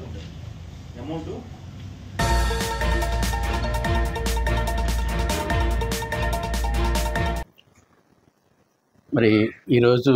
amount మరి ఈరోజు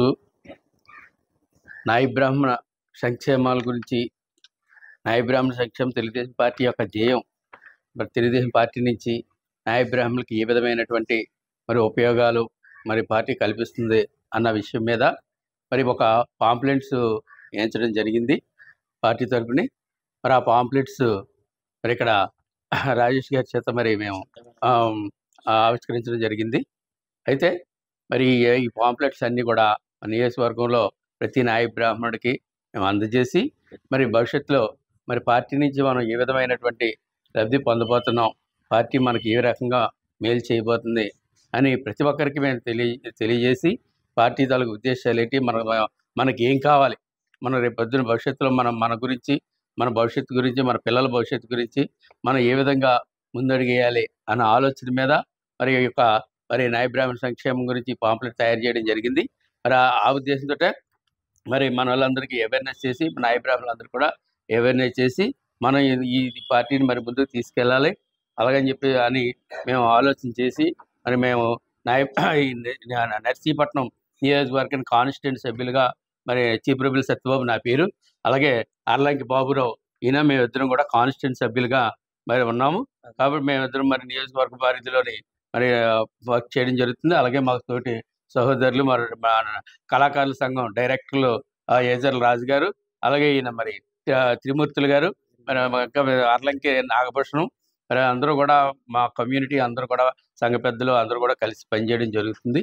నాయ బ్రాహ్మణ సంక్షేమాల గురించి నాయ బ్రాహ్మణ సంక్షేమం తెలుగుదేశం పార్టీ యొక్క ధ్యేయం మరి తెలుగుదేశం పార్టీ నుంచి నాయ బ్రాహ్మణులకి ఏ విధమైనటువంటి మరి ఉపయోగాలు మరి పార్టీ కల్పిస్తుంది అన్న విషయం మీద మరి ఒక పాంప్లెంట్స్ వేయించడం జరిగింది పార్టీ తరపుని మరి ఆ పాంప్లెట్స్ మరి ఇక్కడ రాజేష్ గారి చేత మరి మేము ఆమ్, ఆవిష్కరించడం జరిగింది అయితే మరి ఈ- ఈ పాంప్లెట్స్ అన్నీ కూడా మన నియోజకవర్గంలో ప్రతి నాయ బ్రాహ్మణుడికి మేము అందజేసి మరి భవిష్యత్తులో మరి పార్టీ నుంచి మనం ఏ విధమైనటువంటి లబ్ధి పొందబోతున్నాం పార్టీ మనకి ఏ రకంగా మేలు చేయబోతుంది అని ప్రతి ఒక్కరికి మేము తెలియ తెలియజేసి పార్టీ తాలూకు ఉద్దేశాలు ఏంటి మన మనకి ఏం కావాలి మన రేపు పొద్దున భవిష్యత్తులో మనం మన గురించి మన భవిష్యత్తు గురించి మన పిల్లల భవిష్యత్తు గురించి మనం ఏ విధంగా ముందడుగేయాలి అన్న ఆలోచన మీద మరి ఈ యొక్క మరి నాయ బ్రాహ్మణ సంక్షేమం గురించి పాంప్లెట్ తయారు చేయడం జరిగింది మరి ఆ- ఆ ఉద్దేశంతో మరి మన వాళ్ళందరికీ అవేర్నెస్ చేసి నాయ బ్రాహ్మణులందరూ కూడా అవేర్నెస్ చేసి మనం ఈ- ఈ పార్టీని మరి ముందుకు తీసుకెళ్ళాలి అలాగని చెప్పి అని మేము ఆలోచన చేసి మరి మేము నాయ ఈ న- నర్సీపట్నం నియోజకవర్గం కాన్స్టిట్యూంట్ సభ్యులుగా మరి చీపురబిల్ సత్యబాబు నా పేరు అలాగే అర్లంకి బాబురావు ఈయన మేమిద్దరం కూడా కాన్స్టిట్యూంట్ సభ్యులుగా మరి ఉన్నాము కాబట్టి మేమిద్దరం మరి నియోజకవర్గ పరిధిలోని మరి వర్క్ చేయడం జరుగుతుంది అలాగే మాకు తోటి సహోదరులు మరి మా కళాకారుల సంఘం డైరెక్టర్లు ఆ, ఏజర్ల రాజు గారు అలాగే ఈయన మరి ఆ, త్రిమూర్తులు గారు మరి మా ఇంకా అర్లంకి నాగభూషణం మరి అందరూ కూడా మా కమ్యూనిటీ అందరూ కూడా సంఘ పెద్దలు అందరూ కూడా కలిసి పనిచేయడం జరుగుతుంది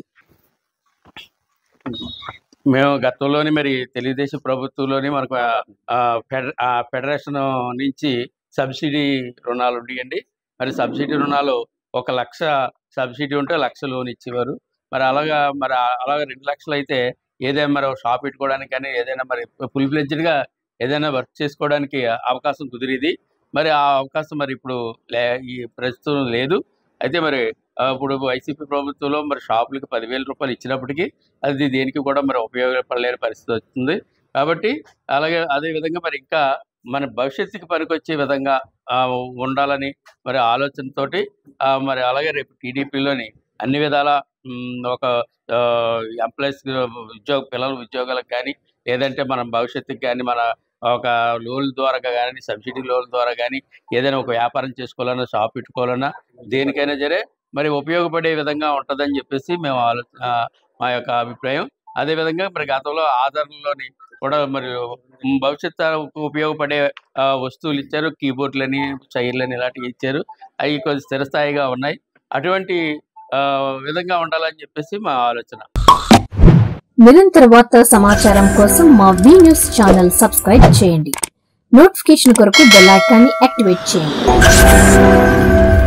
మేము గతంలోని మరి తెలుగుదేశం ప్రభుత్వంలోని మనకు ఆ, ఆ, ఫెడ- ఆ ఫెడరేషన్ నుంచి సబ్సిడీ రుణాలు ఉండేయండి మరి సబ్సిడీ రుణాలు ఒక లక్ష సబ్సిడీ ఉంటే లక్ష లోన్ ఇచ్చేవారు మరి అలాగా మరి ఆ- అలాగా రెండు లక్షలు అయితే ఏదైనా మరి ఒక షాప్ పెట్టుకోవడానికి కానీ ఏదైనా మరి ఫుల్ ఫ్లెడ్జ్డ్గా ఏదైనా వర్క్ చేసుకోవడానికి అవకాశం కుదిరేది మరి ఆ అవకాశం మరి ఇప్పుడు లే ఈ ప్రస్తుతం లేదు అయితే మరి ఆ, ఇప్పుడు వైసీపీ ప్రభుత్వంలో మరి షాపులకి పదివేల రూపాయలు ఇచ్చినప్పటికీ అది దేనికి కూడా మరి ఉపయోగపడలేని పరిస్థితి వస్తుంది కాబట్టి అలాగే అదే విధంగా మరి ఇంకా మన భవిష్యత్తుకి పనికొచ్చే విధంగా ఆ, ఉండాలని మరి ఆలోచనతోటి ఆ, మరి అలాగే రేపు టీడీపీలోని అన్ని విధాల మ్, ఒక ఎంప్లాయీస్ ఉద్యోగ పిల్లల ఉద్యోగాలకు కానీ లేదంటే మన భవిష్యత్తుకి కానీ మన ఒక లోన్ ద్వారా కానీ సబ్సిడీ లోన్ ద్వారా కానీ ఏదైనా ఒక వ్యాపారం చేసుకోవాలన్నా షాప్ పెట్టుకోవాలన్నా దేనికైనా సరే మరి ఉపయోగపడే విధంగా ఉంటుందని చెప్పేసి మేము ఆలో ఆ, మా యొక్క అభిప్రాయం అదేవిధంగా మరి గతంలో ఆధారంలోని కూడా మరి మ్, భవిష్యత్తు ఉపయోగపడే ఆ, వస్తువులు ఇచ్చారు కీబోర్డ్లని చైర్లని ఇలాంటివి ఇచ్చారు అవి కొంచెం స్థిరస్థాయిగా ఉన్నాయి అటువంటి ఆ, విధంగా ఉండాలని చెప్పేసి మా ఆలోచన నిరంతర వార్తా సమాచారం కోసం మా వి న్యూస్ ఛానల్ సబ్స్క్రైబ్ చేయండి నోటిఫికేషన్ కొరకు బెల్ ఐకాన్ని యాక్టివేట్ చేయండి